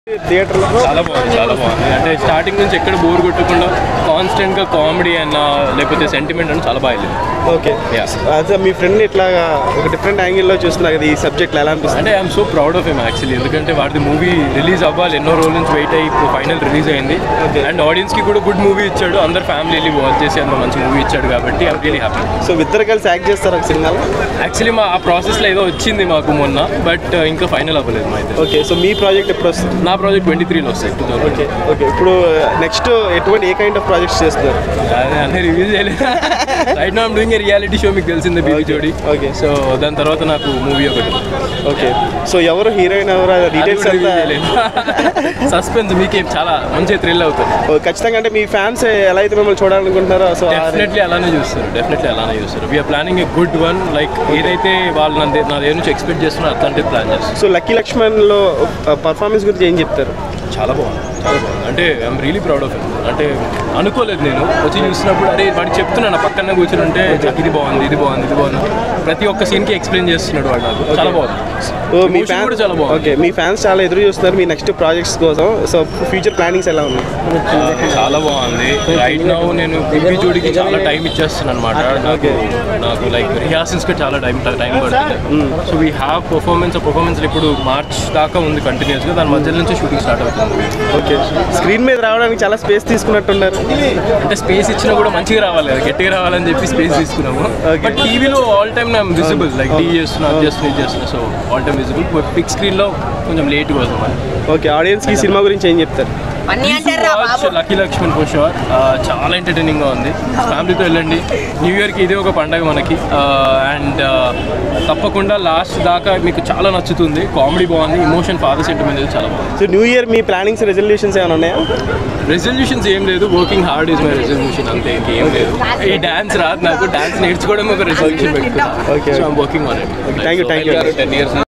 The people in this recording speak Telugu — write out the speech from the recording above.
థియేటర్లో చాలా బాగుంది చాలా బాగుంది అంటే స్టార్టింగ్ నుంచి ఎక్కడ బోర్ కొట్టకుండా కాన్స్టెంట్ గా కామెడీ అన్న లేకపోతే సెంటిమెంట్ అని చాలా బాగా వెళ్ళింది ఓకే Yeah. అదే మీ ఫ్రెండ్ ఇట్లా ఒక డిఫరెంట్ యాంగిల్లో చూస్తున్నారు కదా ఈ సబ్జెక్ట్ ఎలా అనిపిస్తుంది అంటే I'm so proud of him actually ఎందుకంటే వాడిది మూవీ రిలీజ్ అవ్వాలి ఎన్నో రోజుల నుంచి వెయిట్ అయ్యి ఇప్పుడు ఫైనల్ రిలీజ్ అయింది Okay. అండ్ ఆడియన్స్ కి కూడా గుడ్ మూవీ ఇచ్చాడు అందరు ఫ్యామిలీ వెళ్ళి వాచ్ చేసి అంత మంచి మూవీ ఇచ్చాడు కాబట్టి ఐమ్ రియలీ హ్యాపీ సో ఇద్దరు కలిసి యాక్ట్ చేస్తారు ఒక సినిమాలో యాక్చువల్లీ మా ఆ ప్రాసెస్లో ఏదో వచ్చింది మాకు మొన్న బట్ ఇంకా ఫైనల్ అవ్వలేదు మా అయితే ఓకే సో మీ ప్రాజెక్ట్ ఎప్పుడు వస్తుంది నా ప్రాజెక్ట్ ట్వంటీ త్రీలో వస్తాయి టూ థౌసండ్ ఓకే ఓకే ఇప్పుడు నెక్స్ట్ ఎటువంటి ఏ కైండ్ ఆఫ్ ప్రాజెక్ట్స్ చేస్తున్నారు అదే అన్నీ రివ్యూ చేయలేదు right no doing reality show మీకు తెలిసిందే బీబీ జోడి Okay. సో దాని తర్వాత నాకు మూవీ ఒకటి ఓకే సో ఎవరు హీరోయిన్ ఎవరు డీటెయిల్స్ అంతా సస్పెన్స్ మీకేం చాలా మంచి థ్రిల్ అవుతుంది ఓ, ఖచ్చితంగా అంటే మీ ఫ్యాన్స్ ఎలా అయితే మిమ్మల్ని చూడాలనుకుంటున్నారో సో ఆ- డెఫినెట్లీ అలానే చూస్తారు డెఫినెట్లీ అలానే చూస్తారు we are planning a good one like ఏదైతే వాళ్ళు నా దగ్గర- నా దగ్గర నుంచి ఎక్స్పెక్ట్ చేస్తున్నారో అట్లాంటిది ప్లాన్ చేస్తారు సో లక్కీ లక్ష్మణ్లో పర్ఫార్మెన్స్ గురించి ఏం చెప్తారు చాలా బాగుంది చాలా బాగుంది అంటే ఐఎమ్ రియలీ ప్రౌడ్ ఆఫ్ అంటే అనుకోలేదు నేను వచ్చి చూసినప్పుడు అరే వాడికి చెప్తున్నాను పక్కన కూర్చుని ఉంటే ఇది బాగుంది ఇది బాగుంది ఇది బాగుంది ప్రతి ఒక్క సీన్కి ఎక్స్ప్లెయిన్ చేస్తున్నాడు వాడు నాకు చాలా బాగుంది ఓ మీ Emotion ఫ్యాన్స్ కూడా చాలా బాగుంది ఓకే మీ ఫ్యాన్స్ చాలా ఎదురు చూస్తున్నారు మీ నెక్స్ట్ ప్రాజెక్ట్స్ కోసం సో ఫ్యూచర్ ప్లానింగ్స్ ఎలా ఉన్నాయి చాలా బాగుంది రైట్ నౌ నేను బిబీ జోడికి చాలా టైం ఇచ్చేస్తున్నాను అనమాట నాకు నాకు లైక్ రిహార్సల్స్ కి చాలా టైం టైం పడుతుంది so we have performance performance ఇప్పుడు మార్చ్ దాకా ఉంది కంటిన్యూస్ గా దాని మధ్య నుంచి షూటింగ్ స్టార్ట్ అవుతుంది ఓకే స్క్రీన్ మీద రావడానికి చాలా స్పేస్ తీసుకున్నట్టున్నారు అంటే స్పేస్ ఇచ్చినా కూడా మంచిగా రావాలి కదా గట్టిగా రావాలని చెప్పి స్పేస్ తీసుకున్నాము Okay. బట్ టీవీలో ఆల్ టైమ్ నేను విజిబుల్ లైక్ టీ చేస్తున్నా అది చేస్తున్నా ఇది చేస్తున్నా so all time visible big screen లో కొంచెం లేట్ కోసం ఓకే ఆడియన్స్కి ఈ సినిమా గురించి ఏం చెప్తారు అన్నీ అంటారా బాబు లక్కీ లక్ష్మణ్ ఫర్ షూర్ చాలా ఎంటర్టైనింగ్ గా ఉంది ఫ్యామిలీతో వెళ్ళండి న్యూ ఇయర్ కి ఇదే ఒక పండగ మనకి అండ్ తప్పకుండా లాస్ట్ దాకా మీకు చాలా నచ్చుతుంది కామెడీ బాగుంది ఇమోషన్ ఫాదర్ సెంటిమెంట్ చాలా బాగుంది సో న్యూ ఇయర్ మీ ప్లానింగ్స్ రెజల్యూషన్స్ ఏమైనా ఉన్నాయా రెజల్యూషన్స్ ఏం లేదు working hard is my resolution అంతే ఇంకేం లేదు ఈ డాన్స్ రాదు నాకు డాన్స్ నేర్చుకోవడం ఒక రెజల్యూషన్ పెట్టుకున్నా Okay. So I'm working on it thank you thank you ten years